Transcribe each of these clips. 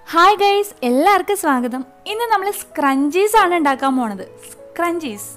hi guys എല്ലാവർക്കും സ്വാഗതം ഇന്ന് നമ്മൾ സ്ക്രഞ്ചീസ് ആണ് ഉണ്ടാക്കാൻ പോണത് സ്ക്രഞ്ചീസ്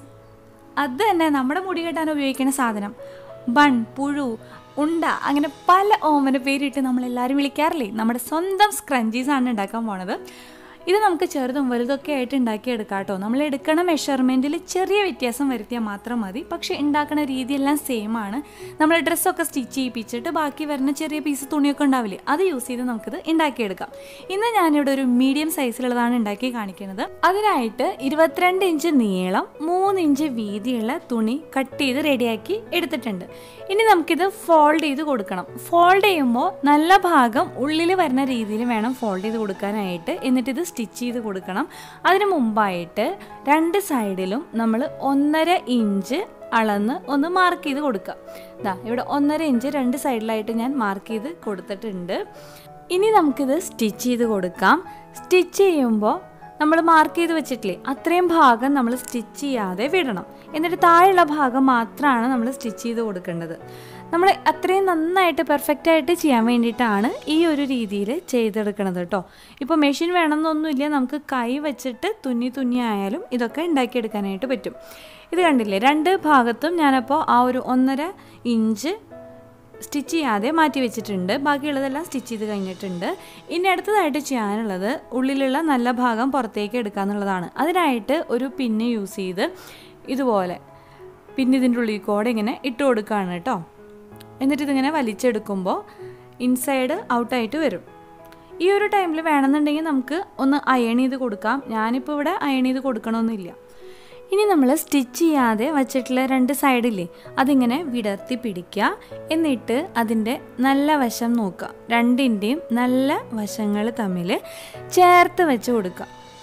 അത് തന്നെ നമ്മുടെ മുടി കെട്ടാൻ ഉപയോഗിക്കുന്ന സാധനം ബൺ പുഴു ഉണ്ട അങ്ങനെ പല ഓമന പേരിട്ട് നമ്മൾ എല്ലാവരും വിളിക്കാറില്ലേ നമ്മുടെ സ്വന്തം സ്ക്രഞ്ചീസ് ആണ് ഉണ്ടാക്കാൻ പോണത് ഇത് നമുക്ക് ചെറുതും വലുതൊക്കെ ആയിട്ട് ഉണ്ടാക്കിയെടുക്കാം കേട്ടോ നമ്മൾ എടുക്കണ മെഷർമെൻറ്റിൽ ചെറിയ വ്യത്യാസം വരുത്തിയാൽ മാത്രം മതി പക്ഷേ ഉണ്ടാക്കുന്ന രീതിയെല്ലാം സെയിം ആണ് നമ്മൾ ഡ്രസ്സൊക്കെ സ്റ്റിച്ച് ചെയ്യിപ്പിച്ചിട്ട് ബാക്കി വരുന്ന ചെറിയ പീസ് തുണിയൊക്കെ ഉണ്ടാവില്ലേ അത് യൂസ് ചെയ്ത് നമുക്കിത് ഉണ്ടാക്കിയെടുക്കാം ഇന്ന് ഞാനിവിടെ ഒരു മീഡിയം സൈസിലുള്ളതാണ് ഉണ്ടാക്കി കാണിക്കുന്നത് അതിനായിട്ട് ഇരുപത്തിരണ്ട് ഇഞ്ച് നീളം മൂന്ന് ഇഞ്ച് വീതിയുള്ള തുണി കട്ട് ചെയ്ത് റെഡിയാക്കി എടുത്തിട്ടുണ്ട് ഇനി നമുക്കിത് ഫോൾഡ് ചെയ്ത് കൊടുക്കണം ഫോൾഡ് ചെയ്യുമ്പോൾ നല്ല ഭാഗം ഉള്ളിൽ വരുന്ന രീതിയിൽ വേണം ഫോൾഡ് ചെയ്ത് കൊടുക്കാനായിട്ട് എന്നിട്ട് ഇത് സ്റ്റിച്ച് ചെയ്ത് കൊടുക്കണം അതിന് മുമ്പായിട്ട് രണ്ട് സൈഡിലും നമ്മൾ ഒന്നര ഇഞ്ച് അളന്ന് ഒന്ന് മാർക്ക് ചെയ്ത് കൊടുക്കുക ദാ ഇവിടെ ഒന്നര ഇഞ്ച് രണ്ട് സൈഡിലായിട്ട് ഞാൻ മാർക്ക് ചെയ്ത് കൊടുത്തിട്ടുണ്ട് ഇനി നമുക്കിത് സ്റ്റിച്ച് ചെയ്ത് കൊടുക്കാം സ്റ്റിച്ച് ചെയ്യുമ്പോൾ നമ്മൾ മാർക്ക് ചെയ്ത് വെച്ചിട്ടില്ലേ അത്രയും ഭാഗം നമ്മൾ സ്റ്റിച്ച് ചെയ്യാതെ വിടണം എന്നിട്ട് താഴെയുള്ള ഭാഗം മാത്രമാണ് നമ്മൾ സ്റ്റിച്ച് ചെയ്ത് കൊടുക്കേണ്ടത് നമ്മൾ അത്രയും നന്നായിട്ട് പെർഫെക്റ്റ് ആയിട്ട് ചെയ്യാൻ വേണ്ടിയിട്ടാണ് ഈ ഒരു രീതിയിൽ ചെയ്തെടുക്കണത് കേട്ടോ ഇപ്പോൾ മെഷീൻ വേണമെന്നൊന്നുമില്ല നമുക്ക് കൈ വെച്ചിട്ട് തുന്നി തുന്നി ആയാലും ഇതൊക്കെ ഉണ്ടാക്കിയെടുക്കാനായിട്ട് പറ്റും ഇത് കണ്ടില്ലേ രണ്ട് ഭാഗത്തും ഞാനപ്പോൾ ആ ഒരു ഒന്നര ഇഞ്ച് സ്റ്റിച്ച് ചെയ്യാതെ മാറ്റി വെച്ചിട്ടുണ്ട് ബാക്കിയുള്ളതെല്ലാം സ്റ്റിച്ച് ചെയ്ത് കഴിഞ്ഞിട്ടുണ്ട് ഇനി അടുത്തതായിട്ട് ചെയ്യാനുള്ളത് ഉള്ളിലുള്ള നല്ല ഭാഗം പുറത്തേക്ക് എടുക്കുക എന്നുള്ളതാണ് അതിനായിട്ട് ഒരു പിന്ന് യൂസ് ചെയ്ത് ഇതുപോലെ പിന്നെ ഇതിൻ്റെ ഉള്ളിൽ കൂടെ ഇങ്ങനെ ഇട്ട് കൊടുക്കുകയാണ് കേട്ടോ എന്നിട്ട് ഇതിങ്ങനെ വലിച്ചെടുക്കുമ്പോൾ ഇൻസൈഡ് ഔട്ടായിട്ട് വരും ഈ ഒരു ടൈമിൽ വേണമെന്നുണ്ടെങ്കിൽ നമുക്ക് ഒന്ന് അയൺ ചെയ്ത് കൊടുക്കാം ഞാനിപ്പോൾ ഇവിടെ അയൺ ചെയ്ത് കൊടുക്കണമെന്നില്ല ഇനി നമ്മൾ സ്റ്റിച്ച് ചെയ്യാതെ വച്ചിട്ടുള്ള രണ്ട് സൈഡില്ലേ അതിങ്ങനെ വിടർത്തി പിടിക്കുക എന്നിട്ട് അതിൻ്റെ നല്ല വശം നോക്കുക രണ്ടിൻ്റെയും നല്ല വശങ്ങൾ തമ്മിൽ ചേർത്ത് വെച്ച് കൊടുക്കുക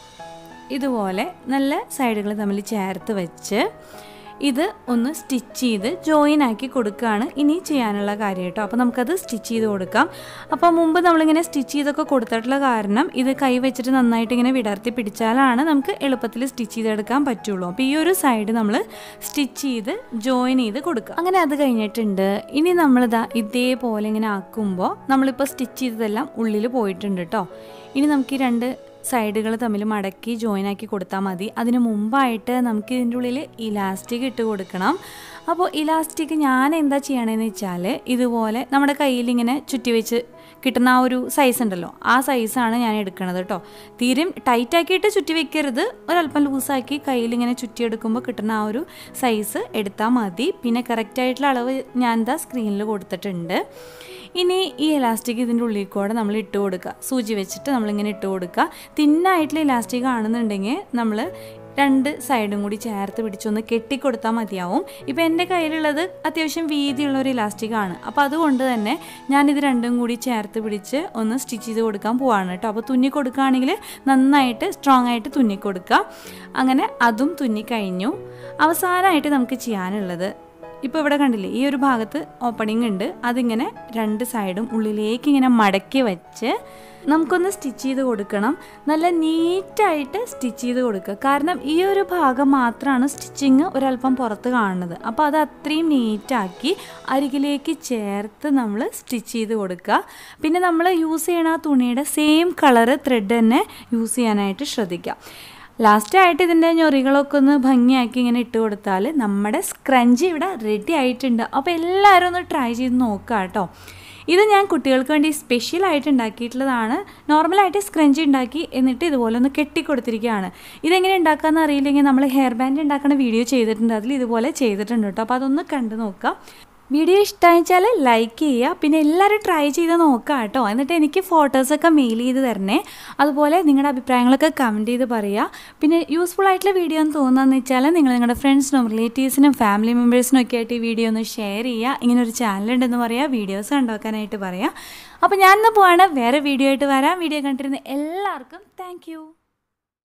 ഇതുപോലെ നല്ല സൈഡുകൾ തമ്മിൽ ചേർത്ത് വെച്ച് ഇത് ഒന്ന് സ്റ്റിച്ച് ചെയ്ത് ജോയിൻ ആക്കി കൊടുക്കുകയാണ് ഇനി ചെയ്യാനുള്ള കാര്യം കേട്ടോ അപ്പോൾ നമുക്കത് സ്റ്റിച്ച് ചെയ്ത് കൊടുക്കാം അപ്പോൾ മുമ്പ് നമ്മളിങ്ങനെ സ്റ്റിച്ച് ചെയ്തൊക്കെ കൊടുത്തിട്ടുള്ള കാരണം ഇത് കൈ വെച്ചിട്ട് നന്നായിട്ട് ഇങ്ങനെ വിടർത്തി പിടിച്ചാലാണ് നമുക്ക് എളുപ്പത്തിൽ സ്റ്റിച്ച് ചെയ്തെടുക്കാൻ പറ്റുള്ളൂ അപ്പോൾ ഈ ഒരു സൈഡ് നമ്മൾ സ്റ്റിച്ച് ചെയ്ത് ജോയിൻ ചെയ്ത് കൊടുക്കുക അങ്ങനെ അത് കഴിഞ്ഞിട്ടുണ്ട് ഇനി നമ്മളിതാ ഇതേപോലെ ഇങ്ങനെ ആക്കുമ്പോൾ നമ്മളിപ്പോൾ സ്റ്റിച്ച് ചെയ്തതെല്ലാം ഉള്ളിൽ പോയിട്ടുണ്ട് കേട്ടോ ഇനി നമുക്ക് ഈ രണ്ട് സൈഡുകൾ തമ്മിൽ മടക്കി ജോയിൻ ആക്കി കൊടുത്താൽ മതി അതിന് മുമ്പായിട്ട് നമുക്ക് ഇതിൻ്റെ ഉള്ളിൽ ഇലാസ്റ്റിക് ഇട്ട് കൊടുക്കണം അപ്പോൾ ഇലാസ്റ്റിക് ഞാൻ എന്താ ചെയ്യണമെന്ന് വെച്ചാൽ ഇതുപോലെ നമ്മുടെ കയ്യിൽ ഇങ്ങനെ ചുറ്റി വെച്ച് കിട്ടുന്ന ആ ഒരു സൈസ് ഉണ്ടല്ലോ ആ സൈസാണ് ഞാൻ എടുക്കുന്നത് കേട്ടോ തീരും ടൈറ്റാക്കിയിട്ട് ചുറ്റി വെക്കരുത് ഒരല്പം ലൂസാക്കി കയ്യിൽ ഇങ്ങനെ ചുറ്റിയെടുക്കുമ്പോൾ കിട്ടുന്ന ആ ഒരു സൈസ് എടുത്താൽ മതി പിന്നെ കറക്റ്റായിട്ടുള്ള അളവ് ഞാൻ എന്താ സ്ക്രീനിൽ കൊടുത്തിട്ടുണ്ട് ഇനി ഈ ഇലാസ്റ്റിക് ഇതിൻ്റെ ഉള്ളിൽ കൂടെ നമ്മൾ ഇട്ട് കൊടുക്കുക സൂചി വെച്ചിട്ട് നമ്മളിങ്ങനെ ഇട്ട് കൊടുക്കുക തിന്നായിട്ടുള്ള ഇലാസ്റ്റിക് ആണെന്നുണ്ടെങ്കിൽ നമ്മൾ രണ്ട് സൈഡും കൂടി ചേർത്ത് പിടിച്ചൊന്ന് കെട്ടിക്കൊടുത്താൽ മതിയാവും ഇപ്പോൾ എൻ്റെ കയ്യിലുള്ളത് അത്യാവശ്യം വീതിയുള്ള ഒരു ഇലാസ്റ്റിക് ആണ് അപ്പോൾ അതുകൊണ്ട് തന്നെ ഞാനിത് രണ്ടും കൂടി ചേർത്ത് പിടിച്ച് ഒന്ന് സ്റ്റിച്ച് ചെയ്ത് കൊടുക്കാൻ പോവാണ് കേട്ടോ അപ്പോൾ തുന്നി കൊടുക്കുകയാണെങ്കിൽ നന്നായിട്ട് സ്ട്രോങ് ആയിട്ട് തുന്നി കൊടുക്കുക അങ്ങനെ അതും തുന്നി കഴിഞ്ഞു അവസാനമായിട്ട് നമുക്ക് ചെയ്യാനുള്ളത് ഇപ്പോൾ ഇവിടെ കണ്ടില്ലേ ഈ ഒരു ഭാഗത്ത് ഓപ്പണിംഗ് ഉണ്ട് അതിങ്ങനെ രണ്ട് സൈഡും ഉള്ളിലേക്ക് ഇങ്ങനെ മടക്കി വെച്ച് നമുക്കൊന്ന് സ്റ്റിച്ച് ചെയ്ത് കൊടുക്കണം നല്ല നീറ്റായിട്ട് സ്റ്റിച്ച് ചെയ്ത് കൊടുക്കുക കാരണം ഈ ഒരു ഭാഗം മാത്രമാണ് സ്റ്റിച്ചിങ് ഒരല്പം പുറത്ത് കാണുന്നത് അപ്പോൾ അത് അത്രയും നീറ്റാക്കി അരികിലേക്ക് ചേർത്ത് നമ്മൾ സ്റ്റിച്ച് ചെയ്ത് കൊടുക്കുക പിന്നെ നമ്മൾ യൂസ് ചെയ്യണ ആ തുണിയുടെ സെയിം കളറ് ത്രെഡ് തന്നെ യൂസ് ചെയ്യാനായിട്ട് ശ്രദ്ധിക്കുക ലാസ്റ്റായിട്ട് ഇതിൻ്റെ ഞൊറികളൊക്കെ ഒന്ന് ഭംഗിയാക്കി ഇങ്ങനെ ഇട്ട് കൊടുത്താൽ നമ്മുടെ സ്ക്രഞ്ച് ഇവിടെ റെഡി ആയിട്ടുണ്ട് അപ്പോൾ എല്ലാവരും ഒന്ന് ട്രൈ ചെയ്ത് നോക്കുക കേട്ടോ ഇത് ഞാൻ കുട്ടികൾക്ക് വേണ്ടി സ്പെഷ്യലായിട്ട് ഉണ്ടാക്കിയിട്ടുള്ളതാണ് നോർമലായിട്ട് സ്ക്രഞ്ച് ഉണ്ടാക്കി എന്നിട്ട് ഇതുപോലെ ഒന്ന് കെട്ടിക്കൊടുത്തിരിക്കുകയാണ് ഇതെങ്ങനെ ഉണ്ടാക്കാമെന്ന് അറിയില്ലെങ്കിൽ നമ്മൾ ഹെയർ ബാൻഡ് ഉണ്ടാക്കുന്ന വീഡിയോ ചെയ്തിട്ടുണ്ട് അതിൽ ഇതുപോലെ ചെയ്തിട്ടുണ്ട് കേട്ടോ അപ്പോൾ അതൊന്ന് കണ്ടു നോക്കാം വീഡിയോ ഇഷ്ടമായിച്ചാൽ ലൈക്ക് ചെയ്യുക പിന്നെ എല്ലാവരും ട്രൈ ചെയ്ത് നോക്കുക കേട്ടോ എന്നിട്ട് എനിക്ക് ഫോട്ടോസൊക്കെ മെയിൽ ചെയ്ത് തരണേ അതുപോലെ നിങ്ങളുടെ അഭിപ്രായങ്ങളൊക്കെ കമൻറ്റ് ചെയ്ത് പറയുക പിന്നെ യൂസ്ഫുൾ ആയിട്ടുള്ള വീഡിയോ എന്ന് തോന്നുന്നതെന്ന് വെച്ചാൽ നിങ്ങൾ നിങ്ങളുടെ ഫ്രണ്ട്സിനും റിലേറ്റീവ്സിനും ഫാമിലി മെമ്പേഴ്സിനും ഒക്കെ ആയിട്ട് ഈ വീഡിയോ ഒന്ന് ഷെയർ ചെയ്യുക ഇങ്ങനെ ഒരു ചാനലുണ്ടെന്ന് പറയുക വീഡിയോസ് കണ്ടുവെക്കാനായിട്ട് പറയുക അപ്പോൾ ഞാനിന്ന് പോവാണ് വേറെ വീഡിയോ ആയിട്ട് വരാം വീഡിയോ കണ്ടിരുന്ന എല്ലാവർക്കും താങ്ക്